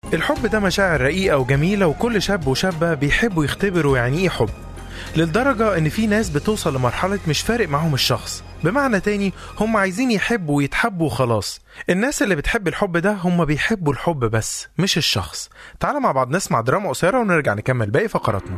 الحب ده مشاعر رقيقة وجميلة وكل شاب وشابة بيحبوا يختبروا يعني ايه حب للدرجة ان في ناس بتوصل لمرحلة مش فارق معاهم الشخص بمعنى تاني هم عايزين يحبوا ويتحبوا وخلاص الناس اللي بتحب الحب ده هم بيحبوا الحب بس مش الشخص تعالى مع بعض نسمع دراما قصيرة ونرجع نكمل باقي فقراتنا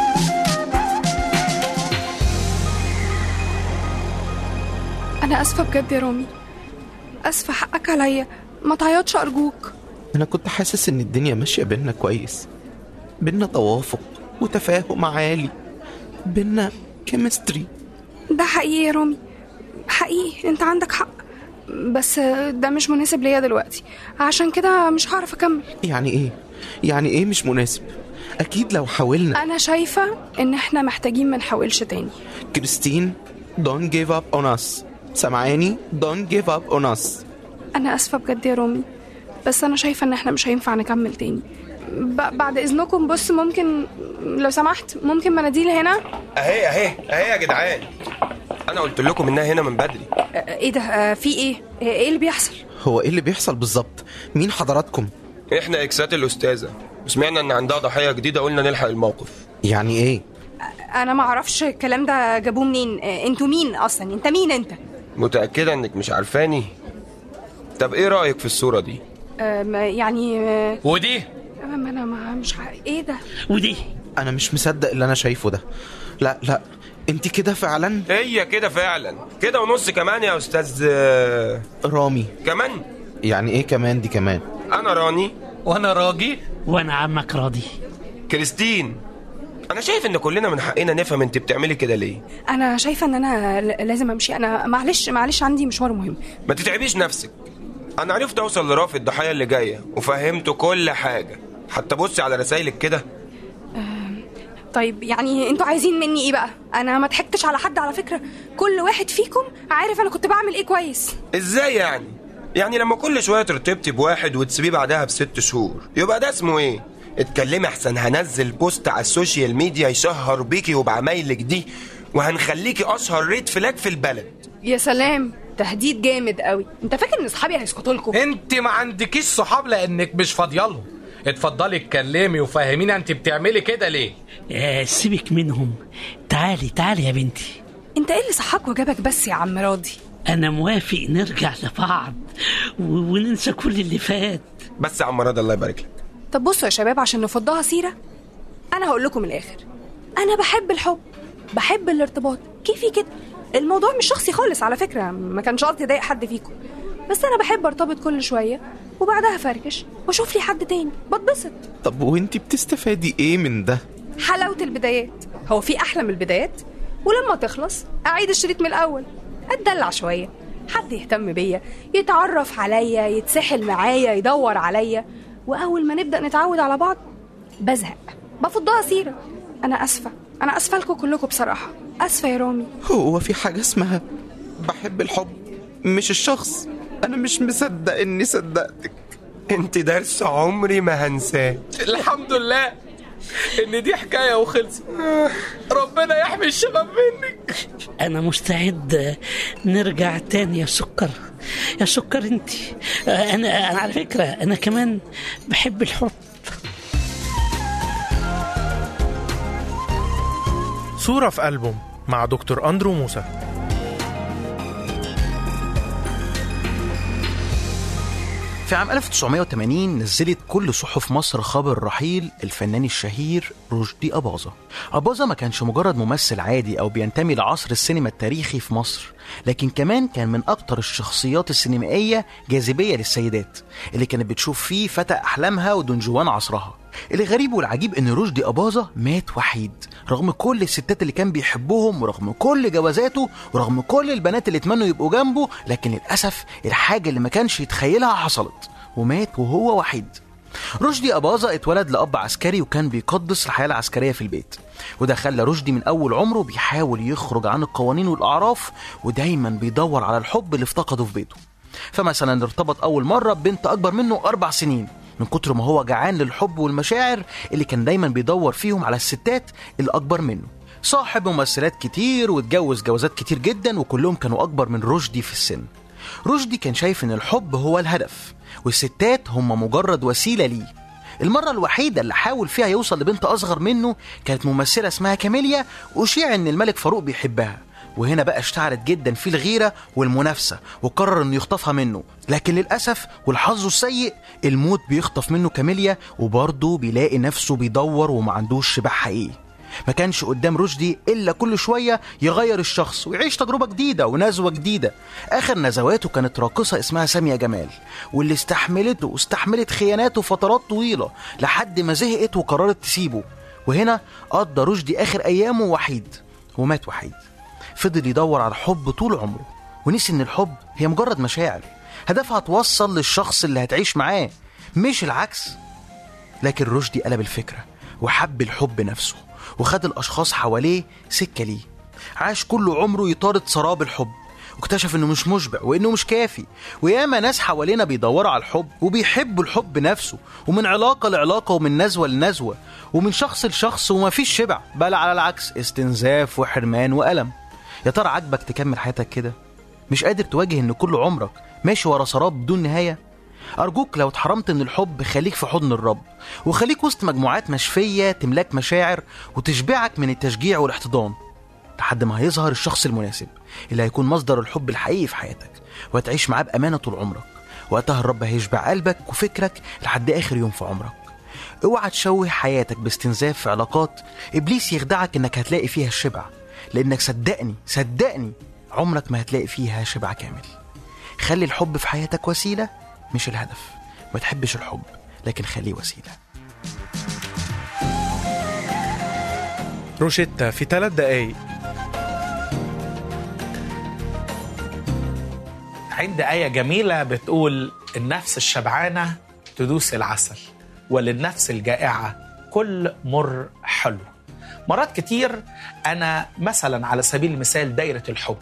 أنا آسفة بجد يا رامي آسفة حقك عليا ما تعيطش أرجوك أنا كنت حاسس إن الدنيا ماشية بينا كويس بينا توافق وتفاهم عالي بينا كيمستري ده حقيقي يا رامي حقيقي أنت عندك حق بس ده مش مناسب ليا دلوقتي عشان كده مش هعرف أكمل يعني إيه؟ يعني إيه مش مناسب؟ أكيد لو حاولنا أنا شايفة إن إحنا محتاجين ما نحاولش تاني كريستين don't give up on us سامعاني don't give up on us أنا آسفة بجد يا رامي بس أنا شايفة إن إحنا مش هينفع نكمل تاني ب- بعد إذنكم بص ممكن لو سمحت ممكن مناديل هنا اهي اهي اهي يا جدعان انا قلت لكم انها هنا من بدري ايه ده في ايه ايه اللي بيحصل هو إيه اللي بيحصل بالظبط؟ مين حضراتكم؟ احنا اكسات الاستاذه وسمعنا ان عندها ضحيه جديده قلنا نلحق الموقف يعني إيه؟ انا ما اعرفش الكلام ده جابوه منين انتوا مين اصلا انت مين انت متاكده انك مش عارفاني طب ايه رايك في الصوره دي أم، يعني أم، ودي انا ما مش ع... ايه ده ودي أنا مش مصدق اللي أنا شايفه ده لا لا أنت كده فعلا هي كده فعلا كده ونص كمان يا استاذ آه، رامي كمان يعني إيه كمان دي كمان؟ انا راني وانا راجي وانا عمك راضي كريستين انا شايف ان كلنا من حقنا نفهم انت بتعملي كده ليه انا شايفه ان انا ل- لازم امشي انا معلش معلش عندي مشوار مهم ما تتعبيش نفسك انا عرفت اوصل لرافض الضحيه اللي جايه وفهمته كل حاجه حتى بصي على رسايلك كده طيب يعني انتوا عايزين مني ايه بقى انا ما ضحكتش على حد على فكره كل واحد فيكم عارف انا كنت بعمل ايه كويس ازاي يعني يعني لما كل شويه ترتبطي بواحد وتسيبيه بعدها بست شهور يبقى ده اسمه ايه اتكلمي احسن هنزل بوست على السوشيال ميديا يشهر بيكي وبعمايلك دي وهنخليكي اشهر ريد فلاج في البلد يا سلام تهديد جامد قوي انت فاكر ان اصحابي هيسكتوا لكم انت ما عندكيش صحاب لانك مش فاضيالهم اتفضلي اتكلمي وفهمينا انت بتعملي كده ليه آه سيبك منهم تعالي تعالي يا بنتي انت ايه اللي صحاك وجابك بس يا عم راضي انا موافق نرجع لبعض و- وننسى كل اللي فات بس يا عم رضا الله يبارك لك طب بصوا يا شباب عشان نفضها سيره انا هقول لكم الاخر انا بحب الحب بحب الارتباط كيفي كده الموضوع مش شخصي خالص على فكره ما كانش قصدي اضايق حد فيكم بس انا بحب ارتبط كل شويه وبعدها فركش واشوف لي حد تاني بتبسط طب وانت بتستفادي ايه من ده حلاوه البدايات هو في احلى من البدايات ولما تخلص اعيد الشريط من الاول اتدلع شويه حد يهتم بيا يتعرف عليا يتسحل معايا يدور عليا واول ما نبدا نتعود على بعض بزهق بفضها سيره انا اسفه انا اسفه لكم كلكم بصراحه اسفه يا رامي هو في حاجة اسمها بحب الحب مش الشخص أنا مش مصدق إني صدقتك انت درس عمري ما هنساه الحمد لله ان دي حكايه وخلصت ربنا يحمي الشباب منك انا مستعد آه، نرجع تاني يا سكر يا سكر انت آه، انا انا على فكره انا كمان بحب الحب صورة في ألبوم مع دكتور أندرو موسى في عام 1980 نزلت كل صحف مصر خبر رحيل الفنان الشهير رشدي أباظة أباظة ما كانش مجرد ممثل عادي أو بينتمي لعصر السينما التاريخي في مصر لكن كمان كان من أكتر الشخصيات السينمائية جاذبية للسيدات اللي كانت بتشوف فيه فتى أحلامها ودنجوان عصرها الغريب والعجيب ان رشدي أباظة مات وحيد رغم كل الستات اللي كان بيحبهم ورغم كل جوازاته ورغم كل البنات اللي اتمنوا يبقوا جنبه لكن للأسف الحاجة اللي ما كانش يتخيلها حصلت ومات وهو وحيد رشدي أباظة اتولد لأب عسكري وكان بيقدس الحياة العسكرية في البيت وده خلى رشدي من أول عمره بيحاول يخرج عن القوانين والأعراف ودايما بيدور على الحب اللي افتقده في بيته فمثلا ارتبط أول مرة ببنت أكبر منه أربع سنين من كتر ما هو جعان للحب والمشاعر اللي كان دايما بيدور فيهم على الستات اللي أكبر منه صاحب ممثلات كتير واتجوز جوازات كتير جدا وكلهم كانوا أكبر من رشدي في السن رشدي كان شايف إن الحب هو الهدف والستات هم مجرد وسيلة ليه المرة الوحيدة اللي حاول فيها يوصل لبنت أصغر منه كانت ممثلة اسمها كاميليا وشيع إن الملك فاروق بيحبها وهنا بقى اشتعلت جدا في الغيرة والمنافسة وقرر إنه يخطفها منه لكن للأسف والحظ السيء الموت بيخطف منه كاميليا وبرضه بيلاقي نفسه بيدور وما عندوش شبع حقيقي ما كانش قدام رشدي إلا كل شوية يغير الشخص ويعيش تجربة جديدة ونزوة جديدة آخر نزواته كانت راقصة اسمها سامية جمال واللي استحملته واستحملت خياناته فترات طويلة لحد ما زهقت وقررت تسيبه وهنا قضى رشدي آخر أيامه وحيد ومات وحيد فضل يدور على الحب طول عمره ونسي إن الحب هي مجرد مشاعر هدفها توصل للشخص اللي هتعيش معاه مش العكس لكن رشدي قلب الفكرة وحب الحب نفسه وخد الأشخاص حواليه سكة ليه عاش كل عمره يطارد سراب الحب واكتشف انه مش مشبع وانه مش كافي وياما ناس حوالينا بيدوروا على الحب وبيحبوا الحب نفسه ومن علاقة لعلاقة ومن نزوة لنزوة ومن شخص لشخص ومفيش شبع بل على العكس استنزاف وحرمان وألم يا ترى عاجبك تكمل حياتك كده مش قادر تواجه ان كل عمرك ماشي ورا سراب بدون نهايه أرجوك لو اتحرمت من الحب خليك في حضن الرب وخليك وسط مجموعات مشفية تملاك مشاعر وتشبعك من التشجيع والاحتضان لحد ما هيظهر الشخص المناسب اللي هيكون مصدر الحب الحقيقي في حياتك وهتعيش معاه بأمانة طول عمرك وقتها الرب هيشبع قلبك وفكرك لحد آخر يوم في عمرك اوعى تشوه حياتك باستنزاف في علاقات إبليس يخدعك إنك هتلاقي فيها الشبع لأنك صدقني صدقني عمرك ما هتلاقي فيها شبع كامل خلي الحب في حياتك وسيلة مش الهدف ما تحبش الحب لكن خليه وسيلة روشيتا في ثلاث دقايق عند آية جميلة بتقول النفس الشبعانة تدوس العسل وللنفس الجائعة كل مر حلو مرات كتير أنا مثلا على سبيل المثال دايرة الحب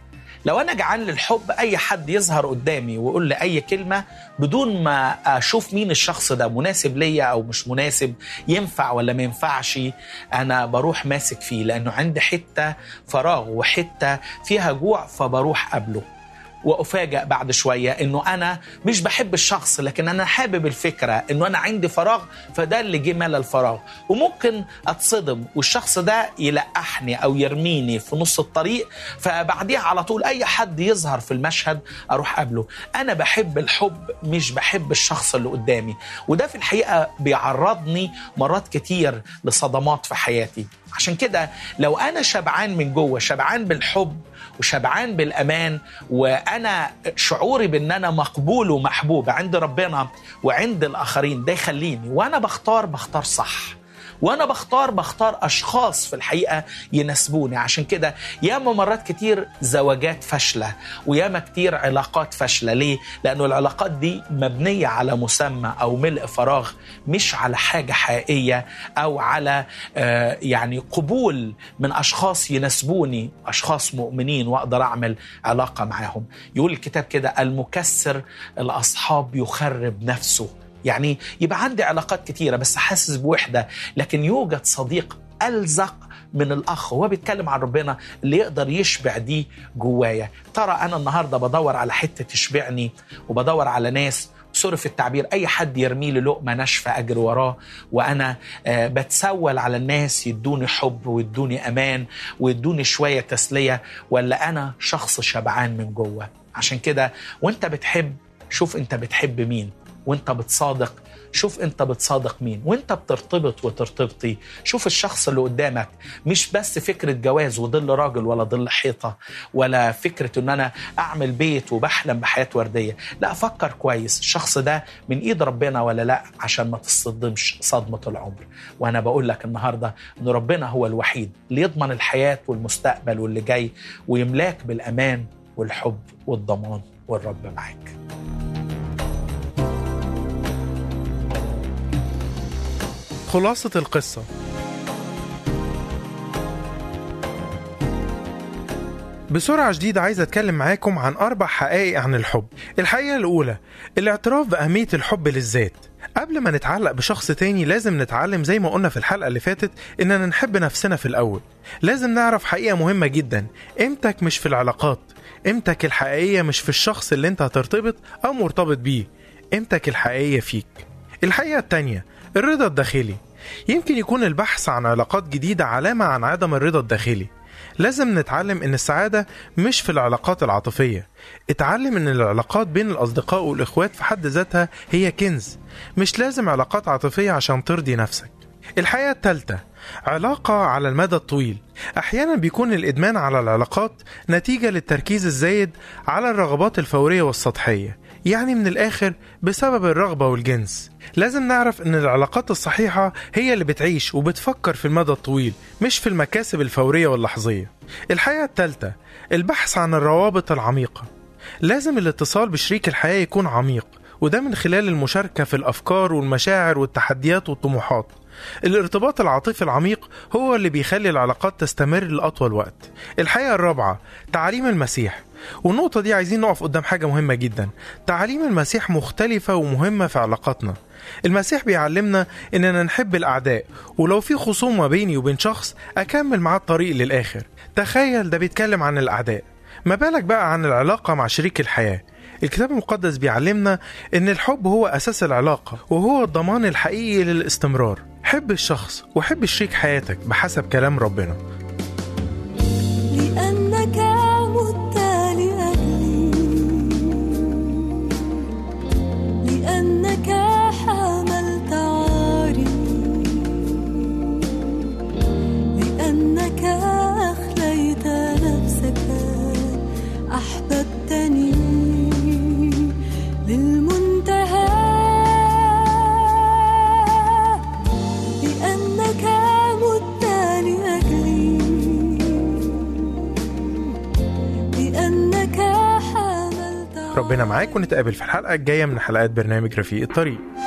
لو أنا جعان للحب أي حد يظهر قدامي ويقول لي أي كلمة بدون ما أشوف مين الشخص ده مناسب ليا أو مش مناسب ينفع ولا ما ينفعش أنا بروح ماسك فيه لأنه عندي حتة فراغ وحتة فيها جوع فبروح قبله وافاجئ بعد شويه انه انا مش بحب الشخص لكن انا حابب الفكره انه انا عندي فراغ فده اللي جه مال الفراغ وممكن اتصدم والشخص ده يلقحني او يرميني في نص الطريق فبعديها على طول اي حد يظهر في المشهد اروح قبله انا بحب الحب مش بحب الشخص اللي قدامي وده في الحقيقه بيعرضني مرات كتير لصدمات في حياتي عشان كده لو انا شبعان من جوه شبعان بالحب وشبعان بالامان وانا شعوري بان انا مقبول ومحبوب عند ربنا وعند الاخرين ده يخليني وانا بختار بختار صح وانا بختار بختار اشخاص في الحقيقه يناسبوني عشان كده ياما مرات كتير زواجات فاشله وياما كتير علاقات فاشله ليه لانه العلاقات دي مبنيه على مسمى او ملء فراغ مش على حاجه حقيقيه او على آه يعني قبول من اشخاص يناسبوني اشخاص مؤمنين واقدر اعمل علاقه معاهم يقول الكتاب كده المكسر الاصحاب يخرب نفسه يعني يبقى عندي علاقات كتيرة بس حاسس بوحدة لكن يوجد صديق ألزق من الأخ وهو بيتكلم عن ربنا اللي يقدر يشبع دي جوايا ترى أنا النهاردة بدور على حتة تشبعني وبدور على ناس سوري في التعبير اي حد يرمي لي لقمه ناشفه اجري وراه وانا آه بتسول على الناس يدوني حب ويدوني امان ويدوني شويه تسليه ولا انا شخص شبعان من جوه عشان كده وانت بتحب شوف انت بتحب مين وانت بتصادق شوف انت بتصادق مين وانت بترتبط وترتبطي شوف الشخص اللي قدامك مش بس فكرة جواز وظل راجل ولا ظل حيطة ولا فكرة ان انا اعمل بيت وبحلم بحياة وردية لا فكر كويس الشخص ده من ايد ربنا ولا لا عشان ما تصدمش صدمة العمر وانا بقول لك النهاردة ان ربنا هو الوحيد اللي يضمن الحياة والمستقبل واللي جاي ويملاك بالامان والحب والضمان والرب معاك خلاصة القصة بسرعة شديدة عايز أتكلم معاكم عن أربع حقائق عن الحب الحقيقة الأولى الاعتراف بأهمية الحب للذات قبل ما نتعلق بشخص تاني لازم نتعلم زي ما قلنا في الحلقة اللي فاتت إننا نحب نفسنا في الأول لازم نعرف حقيقة مهمة جدا قيمتك مش في العلاقات قيمتك الحقيقية مش في الشخص اللي انت هترتبط أو مرتبط بيه قيمتك الحقيقية فيك الحقيقة التانية الرضا الداخلي يمكن يكون البحث عن علاقات جديدة علامة عن عدم الرضا الداخلي لازم نتعلم ان السعادة مش في العلاقات العاطفية اتعلم ان العلاقات بين الاصدقاء والاخوات في حد ذاتها هي كنز مش لازم علاقات عاطفية عشان ترضي نفسك الحقيقة التالتة علاقة على المدى الطويل أحيانا بيكون الإدمان على العلاقات نتيجة للتركيز الزايد على الرغبات الفورية والسطحية يعني من الآخر بسبب الرغبة والجنس لازم نعرف أن العلاقات الصحيحة هي اللي بتعيش وبتفكر في المدى الطويل مش في المكاسب الفورية واللحظية الحقيقة التالتة البحث عن الروابط العميقة لازم الاتصال بشريك الحياة يكون عميق وده من خلال المشاركة في الأفكار والمشاعر والتحديات والطموحات الارتباط العاطفي العميق هو اللي بيخلي العلاقات تستمر لأطول وقت الحقيقة الرابعة تعاليم المسيح والنقطة دي عايزين نقف قدام حاجة مهمة جدا تعاليم المسيح مختلفة ومهمة في علاقاتنا المسيح بيعلمنا إننا نحب الأعداء ولو في خصومة بيني وبين شخص أكمل معاه الطريق للآخر تخيل ده بيتكلم عن الأعداء ما بالك بقى عن العلاقة مع شريك الحياة الكتاب المقدس بيعلمنا ان الحب هو اساس العلاقه وهو الضمان الحقيقي للاستمرار حب الشخص وحب شريك حياتك بحسب كلام ربنا لأنك مت لأجلي لأنك حملت عاري لأنك أخليت نفسك أحببتني للمنتهى لأنك مت لأجلي لأنك حملت ربنا معاك ونتقابل في الحلقه الجايه من حلقات برنامج رفيق الطريق